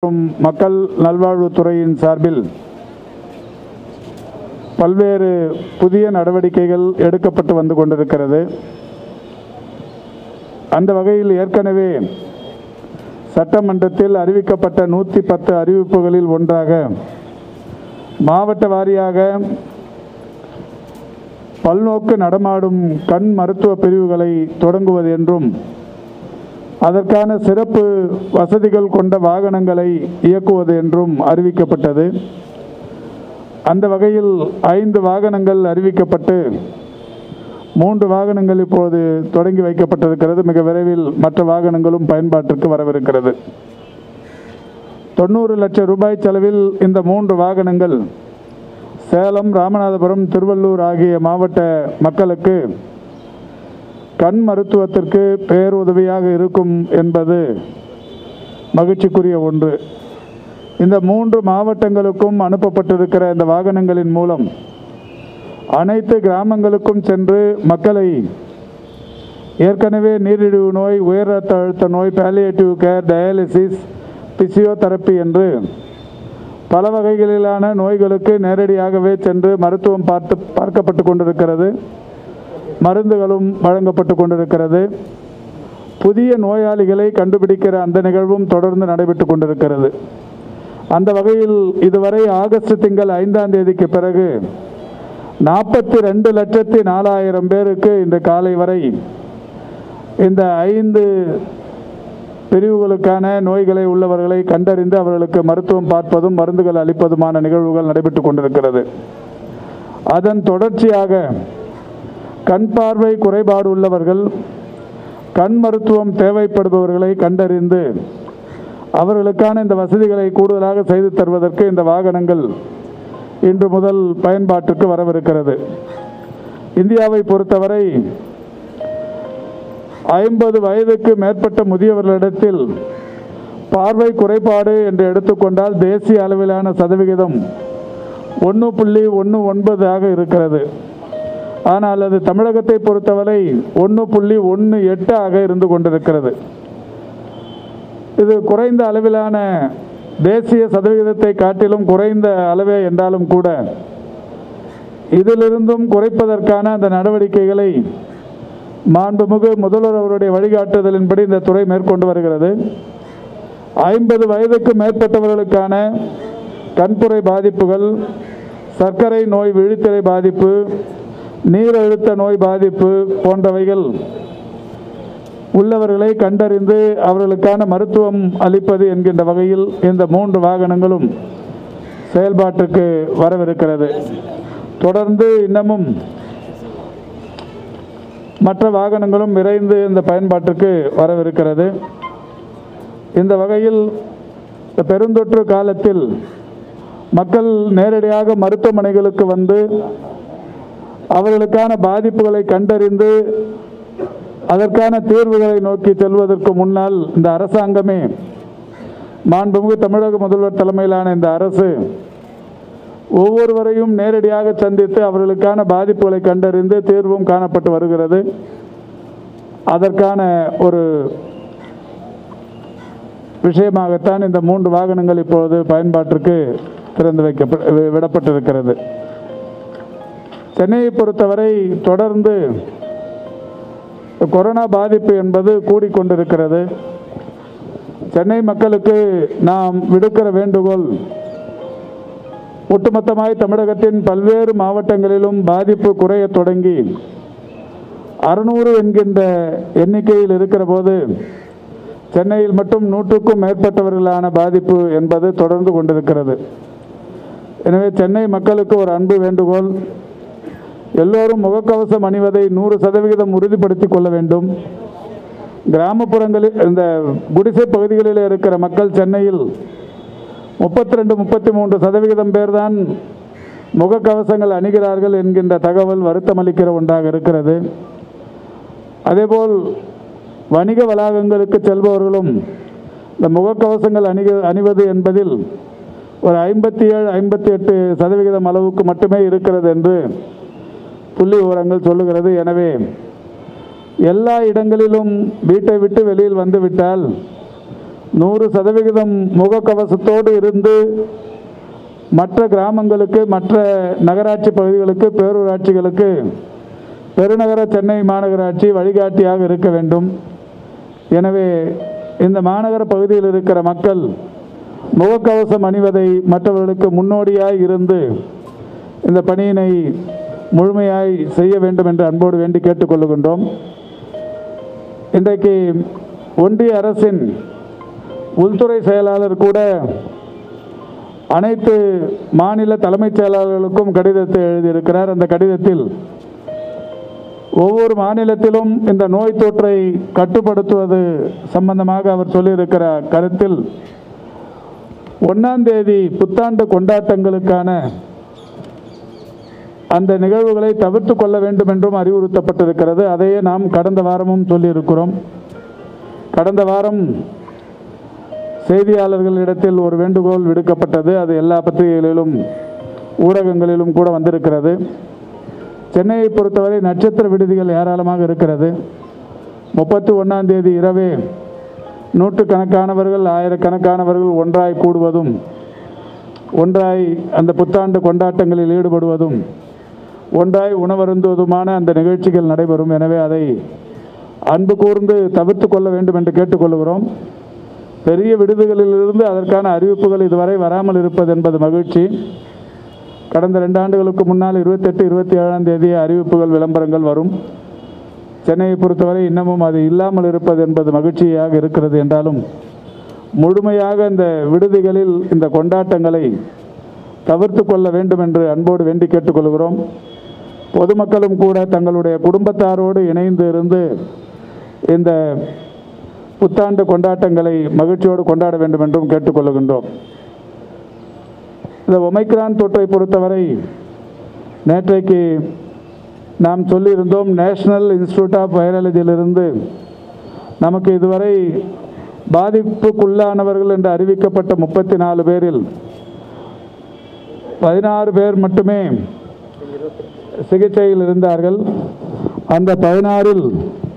மற்றும் மக்கள் நல்வாழ்வுத்துறையின் சார்பில் பல்வேறு புதிய நடவடிக்கைகள் எடுக்கப்பட்டு வந்து கொண்டிருக்கிறது அந்த வகையில் ஏற்கனவே சட்டமன்றத்தில் அறிவிக்கப்பட்ட நூற்றி பத்து அறிவிப்புகளில் ஒன்றாக மாவட்ட வாரியாக பல்நோக்கு நடமாடும் கண் மருத்துவ பிரிவுகளை தொடங்குவது என்றும் அதற்கான சிறப்பு வசதிகள் கொண்ட வாகனங்களை இயக்குவது என்றும் அறிவிக்கப்பட்டது அந்த வகையில் ஐந்து வாகனங்கள் அறிவிக்கப்பட்டு மூன்று வாகனங்கள் இப்போது தொடங்கி வைக்கப்பட்டிருக்கிறது மிக விரைவில் மற்ற வாகனங்களும் பயன்பாட்டிற்கு வரவிருக்கிறது தொண்ணூறு லட்சம் ரூபாய் செலவில் இந்த மூன்று வாகனங்கள் சேலம் ராமநாதபுரம் திருவள்ளூர் ஆகிய மாவட்ட மக்களுக்கு கண் மருத்துவத்திற்கு பேருதவியாக இருக்கும் என்பது மகிழ்ச்சிக்குரிய ஒன்று இந்த மூன்று மாவட்டங்களுக்கும் அனுப்பப்பட்டிருக்கிற இந்த வாகனங்களின் மூலம் அனைத்து கிராமங்களுக்கும் சென்று மக்களை ஏற்கனவே நீரிழிவு நோய் உயர் ரத்த அழுத்த நோய் பேலியேட்டிவ் கேர் டயாலிசிஸ் பிசியோதெரப்பி என்று பல வகைகளிலான நோய்களுக்கு நேரடியாகவே சென்று மருத்துவம் பார்த்து பார்க்கப்பட்டு கொண்டிருக்கிறது மருந்துகளும் வழங்கப்பட்டு கொண்டிருக்கிறது புதிய நோயாளிகளை கண்டுபிடிக்கிற அந்த நிகழ்வும் தொடர்ந்து நடைபெற்று கொண்டிருக்கிறது அந்த வகையில் இதுவரை ஆகஸ்ட் திங்கள் ஐந்தாம் தேதிக்கு பிறகு நாற்பத்தி ரெண்டு லட்சத்தி நாலாயிரம் பேருக்கு இந்த காலை வரை இந்த ஐந்து பிரிவுகளுக்கான நோய்களை உள்ளவர்களை கண்டறிந்து அவர்களுக்கு மருத்துவம் பார்ப்பதும் மருந்துகள் அளிப்பதுமான நிகழ்வுகள் நடைபெற்று கொண்டிருக்கிறது அதன் தொடர்ச்சியாக கண் பார்வை குறைபாடு உள்ளவர்கள் கண் மருத்துவம் தேவைப்படுபவர்களை கண்டறிந்து அவர்களுக்கான இந்த வசதிகளை கூடுதலாக செய்து தருவதற்கு இந்த வாகனங்கள் இன்று முதல் பயன்பாட்டுக்கு வரவிருக்கிறது இந்தியாவை பொறுத்தவரை ஐம்பது வயதுக்கு மேற்பட்ட முதியவர்களிடத்தில் பார்வை குறைபாடு என்று எடுத்துக்கொண்டால் தேசிய அளவிலான சதவிகிதம் ஒன்று புள்ளி ஒன்று ஒன்பது ஆக இருக்கிறது ஆனால் அது தமிழகத்தை பொறுத்தவரை ஒன்று புள்ளி ஒன்று எட்டு ஆக இருந்து கொண்டிருக்கிறது இது குறைந்த அளவிலான தேசிய சதவிகிதத்தை காட்டிலும் குறைந்த அளவே என்றாலும் கூட இதிலிருந்தும் குறைப்பதற்கான அந்த நடவடிக்கைகளை மாண்புமிகு முதல்வர் அவருடைய வழிகாட்டுதலின்படி இந்த துறை மேற்கொண்டு வருகிறது ஐம்பது வயதுக்கு மேற்பட்டவர்களுக்கான கண்புரை பாதிப்புகள் சர்க்கரை நோய் விழித்திரை பாதிப்பு நீரழுத்த நோய் பாதிப்பு போன்றவைகள் உள்ளவர்களை கண்டறிந்து அவர்களுக்கான மருத்துவம் அளிப்பது என்கின்ற வகையில் இந்த மூன்று வாகனங்களும் செயல்பாட்டுக்கு வரவிருக்கிறது தொடர்ந்து இன்னமும் மற்ற வாகனங்களும் விரைந்து இந்த பயன்பாட்டுக்கு வரவிருக்கிறது இந்த வகையில் இந்த பெருந்தொற்று காலத்தில் மக்கள் நேரடியாக மருத்துவமனைகளுக்கு வந்து அவர்களுக்கான பாதிப்புகளை கண்டறிந்து அதற்கான தீர்வுகளை நோக்கி செல்வதற்கு முன்னால் இந்த அரசாங்கமே மாண்புமிகு தமிழக முதல்வர் தலைமையிலான இந்த அரசு ஒவ்வொருவரையும் நேரடியாக சந்தித்து அவர்களுக்கான பாதிப்புகளை கண்டறிந்து தீர்வும் காணப்பட்டு வருகிறது அதற்கான ஒரு விஷயமாகத்தான் இந்த மூன்று வாகனங்கள் இப்பொழுது பயன்பாட்டிற்கு திறந்து வைக்கப்ப வி- விடப்பட்டிருக்கிறது சென்னையை பொறுத்தவரை தொடர்ந்து கொரோனா பாதிப்பு என்பது கூடிக்கொண்டிருக்கிறது சென்னை மக்களுக்கு நாம் விடுக்கிற வேண்டுகோள் ஒட்டுமொத்தமாய் தமிழகத்தின் பல்வேறு மாவட்டங்களிலும் பாதிப்பு குறையத் தொடங்கி அறுநூறு என்கின்ற எண்ணிக்கையில் இருக்கிற போது சென்னையில் மட்டும் நூற்றுக்கும் மேற்பட்டவர்களான பாதிப்பு என்பது தொடர்ந்து கொண்டிருக்கிறது எனவே சென்னை மக்களுக்கு ஒரு அன்பு வேண்டுகோள் எல்லோரும் முகக்கவசம் அணிவதை நூறு சதவிகிதம் உறுதிப்படுத்திக் கொள்ள வேண்டும் கிராமப்புறங்களில் இந்த குடிசை பகுதிகளில் இருக்கிற மக்கள் சென்னையில் முப்பத்தி ரெண்டு முப்பத்தி மூன்று சதவிகிதம் பேர்தான் முகக்கவசங்கள் அணிகிறார்கள் என்கின்ற தகவல் வருத்தமளிக்கிற ஒன்றாக இருக்கிறது அதேபோல் வணிக வளாகங்களுக்கு செல்பவர்களும் இந்த முகக்கவசங்கள் அணிக அணிவது என்பதில் ஒரு ஐம்பத்தி ஏழு ஐம்பத்தி எட்டு சதவிகிதம் அளவுக்கு மட்டுமே இருக்கிறது என்று புள்ளி விவரங்கள் சொல்லுகிறது எனவே எல்லா இடங்களிலும் வீட்டை விட்டு வெளியில் வந்துவிட்டால் நூறு சதவிகிதம் முகக்கவசத்தோடு இருந்து மற்ற கிராமங்களுக்கு மற்ற நகராட்சி பகுதிகளுக்கு பேரூராட்சிகளுக்கு பெருநகர சென்னை மாநகராட்சி வழிகாட்டியாக இருக்க வேண்டும் எனவே இந்த மாநகர பகுதியில் இருக்கிற மக்கள் முகக்கவசம் அணிவதை மற்றவர்களுக்கு முன்னோடியாய் இருந்து இந்த பணியினை முழுமையாய் செய்ய வேண்டும் என்று அன்போடு வேண்டி கேட்டுக்கொள்ளுகின்றோம் இன்றைக்கு ஒன்றிய அரசின் உள்துறை செயலாளர் கூட அனைத்து மாநில தலைமைச் செயலாளர்களுக்கும் கடிதத்தை எழுதியிருக்கிறார் அந்த கடிதத்தில் ஒவ்வொரு மாநிலத்திலும் இந்த நோய் தொற்றை கட்டுப்படுத்துவது சம்பந்தமாக அவர் சொல்லியிருக்கிற கருத்தில் ஒன்றாம் தேதி புத்தாண்டு கொண்டாட்டங்களுக்கான அந்த நிகழ்வுகளை தவிர்த்து கொள்ள வேண்டும் என்றும் அறிவுறுத்தப்பட்டிருக்கிறது அதையே நாம் கடந்த வாரமும் சொல்லியிருக்கிறோம் கடந்த வாரம் செய்தியாளர்களிடத்தில் ஒரு வேண்டுகோள் விடுக்கப்பட்டது அது எல்லா பத்திரிகைகளிலும் ஊடகங்களிலும் கூட வந்திருக்கிறது சென்னையை பொறுத்தவரை நட்சத்திர விடுதிகள் ஏராளமாக இருக்கிறது முப்பத்தி ஒன்றாம் தேதி இரவே நூற்றுக்கணக்கானவர்கள் ஆயிரக்கணக்கானவர்கள் ஒன்றாய் கூடுவதும் ஒன்றாய் அந்த புத்தாண்டு கொண்டாட்டங்களில் ஈடுபடுவதும் ஒன்றாய் உணவருந்துவதுமான அந்த நிகழ்ச்சிகள் நடைபெறும் எனவே அதை அன்பு கூர்ந்து தவிர்த்து கொள்ள வேண்டும் என்று கேட்டுக்கொள்கிறோம் பெரிய விடுதிகளிலிருந்து அதற்கான அறிவிப்புகள் இதுவரை வராமல் இருப்பது என்பது மகிழ்ச்சி கடந்த ரெண்டு ஆண்டுகளுக்கு முன்னால் இருபத்தெட்டு இருபத்தி ஏழாம் தேதி அறிவிப்புகள் விளம்பரங்கள் வரும் சென்னையை பொறுத்தவரை இன்னமும் அது இல்லாமல் இருப்பது என்பது மகிழ்ச்சியாக இருக்கிறது என்றாலும் முழுமையாக இந்த விடுதிகளில் இந்த கொண்டாட்டங்களை தவிர்த்து கொள்ள வேண்டும் என்று அன்போடு வேண்டி கேட்டுக்கொள்கிறோம் பொதுமக்களும் கூட தங்களுடைய குடும்பத்தாரோடு இணைந்து இருந்து இந்த புத்தாண்டு கொண்டாட்டங்களை மகிழ்ச்சியோடு கொண்டாட வேண்டும் என்றும் கேட்டுக்கொள்கின்றோம் இந்த ஒமைக்ரான் தொற்றை பொறுத்தவரை நேற்றைக்கு நாம் சொல்லியிருந்தோம் நேஷனல் இன்ஸ்டிடியூட் ஆஃப் வைரலஜியிலிருந்து நமக்கு இதுவரை பாதிப்புக்குள்ளானவர்கள் என்று அறிவிக்கப்பட்ட முப்பத்தி நாலு பேரில் பதினாறு பேர் மட்டுமே சிகிச்சையில் இருந்தார்கள் அந்த பதினாறில்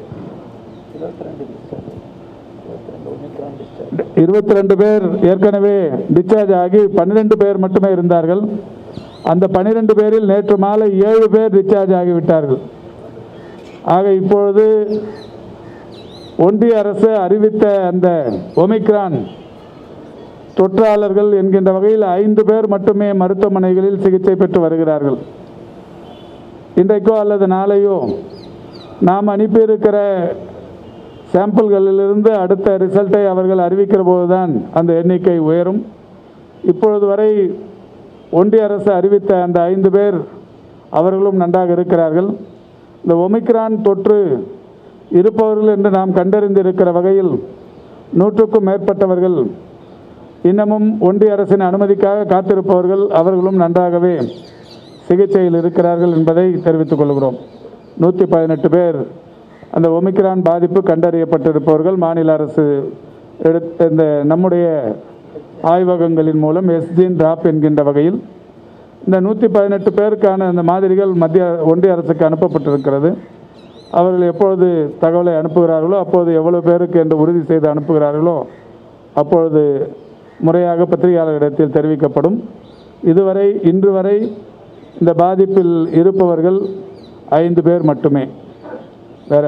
இருபத்தி ரெண்டு பேர் ஏற்கனவே டிஸ்சார்ஜ் ஆகி பன்னிரெண்டு பேர் மட்டுமே இருந்தார்கள் அந்த பன்னிரெண்டு பேரில் நேற்று மாலை ஏழு பேர் டிஸ்சார்ஜ் ஆகிவிட்டார்கள் ஆக இப்பொழுது ஒன்றிய அரசு அறிவித்த அந்த ஒமிக்ரான் தொற்றாளர்கள் என்கின்ற வகையில் ஐந்து பேர் மட்டுமே மருத்துவமனைகளில் சிகிச்சை பெற்று வருகிறார்கள் இன்றைக்கோ அல்லது நாளையோ நாம் அனுப்பியிருக்கிற சாம்பிள்களிலிருந்து அடுத்த ரிசல்ட்டை அவர்கள் அறிவிக்கிற போதுதான் அந்த எண்ணிக்கை உயரும் இப்பொழுது வரை ஒன்றிய அரசு அறிவித்த அந்த ஐந்து பேர் அவர்களும் நன்றாக இருக்கிறார்கள் இந்த ஒமிக்ரான் தொற்று இருப்பவர்கள் என்று நாம் கண்டறிந்திருக்கிற வகையில் நூற்றுக்கும் மேற்பட்டவர்கள் இன்னமும் ஒன்றிய அரசின் அனுமதிக்காக காத்திருப்பவர்கள் அவர்களும் நன்றாகவே சிகிச்சையில் இருக்கிறார்கள் என்பதை தெரிவித்துக் கொள்கிறோம் நூற்றி பதினெட்டு பேர் அந்த ஒமிக்ரான் பாதிப்பு கண்டறியப்பட்டிருப்பவர்கள் மாநில அரசு எடுத்த இந்த நம்முடைய ஆய்வகங்களின் மூலம் எஸ்ஜின் டிராப் என்கின்ற வகையில் இந்த நூற்றி பதினெட்டு பேருக்கான அந்த மாதிரிகள் மத்திய ஒன்றிய அரசுக்கு அனுப்பப்பட்டிருக்கிறது அவர்கள் எப்பொழுது தகவலை அனுப்புகிறார்களோ அப்போது எவ்வளவு பேருக்கு என்று உறுதி செய்து அனுப்புகிறார்களோ அப்பொழுது முறையாக பத்திரிகையாளர்களிடத்தில் தெரிவிக்கப்படும் இதுவரை இன்று வரை இந்த பாதிப்பில் இருப்பவர்கள் ஐந்து பேர் மட்டுமே வேற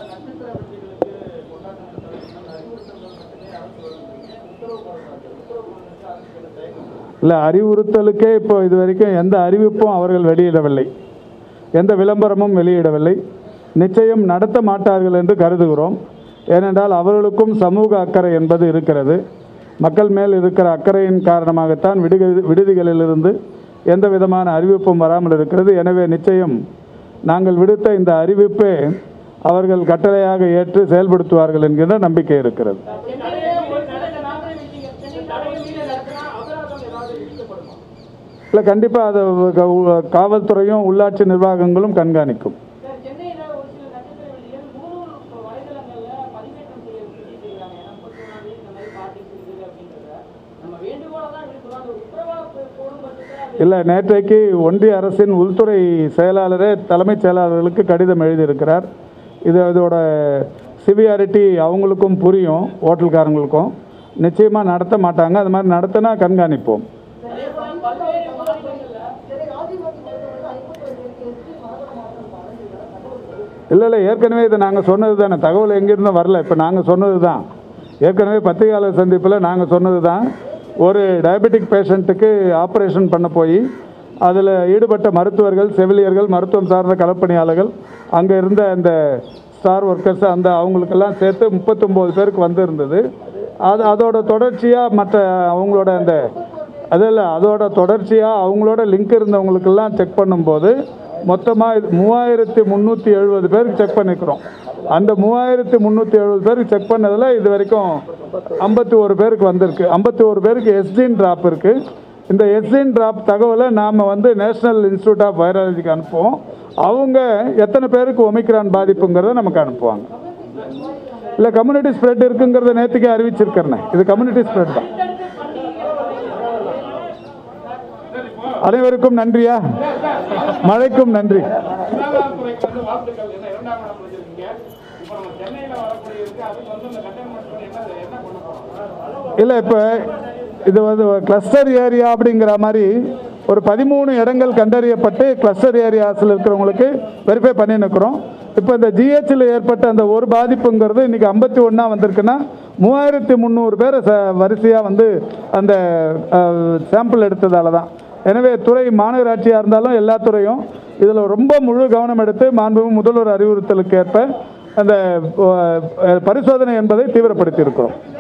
இல்லை அறிவுறுத்தலுக்கே இப்போ இது வரைக்கும் எந்த அறிவிப்பும் அவர்கள் வெளியிடவில்லை எந்த விளம்பரமும் வெளியிடவில்லை நிச்சயம் நடத்த மாட்டார்கள் என்று கருதுகிறோம் ஏனென்றால் அவர்களுக்கும் சமூக அக்கறை என்பது இருக்கிறது மக்கள் மேல் இருக்கிற அக்கறையின் காரணமாகத்தான் விடுதி விடுதிகளிலிருந்து எந்த விதமான அறிவிப்பும் வராமல் இருக்கிறது எனவே நிச்சயம் நாங்கள் விடுத்த இந்த அறிவிப்பை அவர்கள் கட்டளையாக ஏற்று செயல்படுத்துவார்கள் என்கின்ற நம்பிக்கை இருக்கிறது இல்லை கண்டிப்பாக அதை க- காவல்துறையும் உள்ளாட்சி நிர்வாகங்களும் கண்காணிக்கும் சார், சென்னையில ஒரு சில நட்சத்திர விடுதிகள் முகநூல் வலைதளங்கள்ல பதிவேற்றம் செய்ய முயற்சி செய்கிறாங்க. ஏன்னா, முப்பத்தொன்னாம் தேதி இந்த மாதிரி party இருக்குது அப்படின்றத. நம்ம வேண்டுகோளை தான் விடுக்கிறோம். அந்த உத்தரவாதம் போடும் பட்சத்துல அது இல்லை நேற்றைக்கு ஒன்றிய அரசின் உள்துறை செயலாளரே தலைமைச் செயலாளர்களுக்கு கடிதம் எழுதியிருக்கிறார் இது இதோட சிவியாரிட்டி அவங்களுக்கும் புரியும் ஹோட்டல்காரங்களுக்கும் நிச்சயமாக நடத்த மாட்டாங்க அது மாதிரி நடத்தினா கண்காணிப்போம் அதே போல பல்வேறு மாநிலங்கள்ல இல்லை இல்லை ஏற்கனவே இது நாங்கள் சொன்னது தானே தகவல் எங்கேருந்தும் வரல இப்போ நாங்கள் சொன்னது தான் ஏற்கனவே பத்திரிகையாளர் சந்திப்பில் நாங்கள் சொன்னது தான் ஒரு டயபெட்டிக் பேஷண்ட்டுக்கு ஆப்ரேஷன் பண்ண போய் அதில் ஈடுபட்ட மருத்துவர்கள் செவிலியர்கள் மருத்துவம் சார்ந்த களப்பணியாளர்கள் அங்கே இருந்த அந்த ஸ்டார் ஒர்க்கர்ஸ் அந்த அவங்களுக்கெல்லாம் சேர்த்து முப்பத்தொம்போது பேருக்கு வந்திருந்தது அது அதோட தொடர்ச்சியாக மற்ற அவங்களோட அந்த அதில் அதோட தொடர்ச்சியாக அவங்களோட லிங்க் இருந்தவங்களுக்கெல்லாம் செக் பண்ணும்போது மொத்தமாக மூவாயிரத்தி முந்நூற்றி எழுபது பேருக்கு செக் பண்ணிக்கிறோம் அந்த மூவாயிரத்தி முந்நூற்றி எழுபது பேருக்கு செக் பண்ணதில் இது வரைக்கும் ஐம்பத்தி ஒரு பேருக்கு வந்திருக்கு ஐம்பத்தி ஒரு பேருக்கு எஸ்டின் ட்ராப் இருக்குது இந்த எஸ்டின் ட்ராப் தகவலை நாம் வந்து நேஷனல் இன்ஸ்டியூட் ஆஃப் வைராலஜிக்கு அனுப்புவோம் அவங்க எத்தனை பேருக்கு ஒமிக்ரான் பாதிப்புங்கிறத நமக்கு அனுப்புவாங்க இல்லை கம்யூனிட்டி ஸ்ப்ரெட் இருக்குங்கிறத நேற்றுக்கே அறிவிச்சிருக்கிறேன் இது கம்யூனிட்டி ஸ்ப்ரெட் தான் அனைவருக்கும் நன்றியா மழைக்கும் நன்றி சுகாதாரத்துறைக்கு வந்து வாழ்த்துக்கள் என்ன இரண்டாம் இடம் பிடிச்சிருக்கீங்க இப்போ நம்ம சென்னையில வரக்கூடிய இருக்கு அதுக்கு வந்து இந்த கண்டெய்ன்மெண்ட் பண்ணி என்ன என்ன பண்ண போறோம் இல்லை இப்போ இது வந்து கிளஸ்டர் ஏரியா அப்படிங்கிற மாதிரி ஒரு பதிமூணு இடங்கள் கண்டறியப்பட்டு கிளஸ்டர் ஏரியாஸில் இருக்கிறவங்களுக்கு வெரிஃபை பண்ணி நிற்கிறோம் இப்போ இந்த ஜிஹெச்சில் ஏற்பட்ட அந்த ஒரு பாதிப்புங்கிறது இன்றைக்கி ஐம்பத்தி ஒன்றா வந்திருக்குன்னா மூவாயிரத்தி முந்நூறு பேரை ச வரிசையாக வந்து அந்த சாம்பிள் எடுத்ததால தான் எனவே துறை மாநகராட்சியாக இருந்தாலும் எல்லா துறையும் இதில் ரொம்ப முழு கவனம் எடுத்து மாண்புமிகு முதல்வர் அறிவுறுத்தலுக்கு ஏற்ப அந்த அஹ், பரிசோதனை என்பதை தீவிரப்படுத்தி இருக்கிறோம்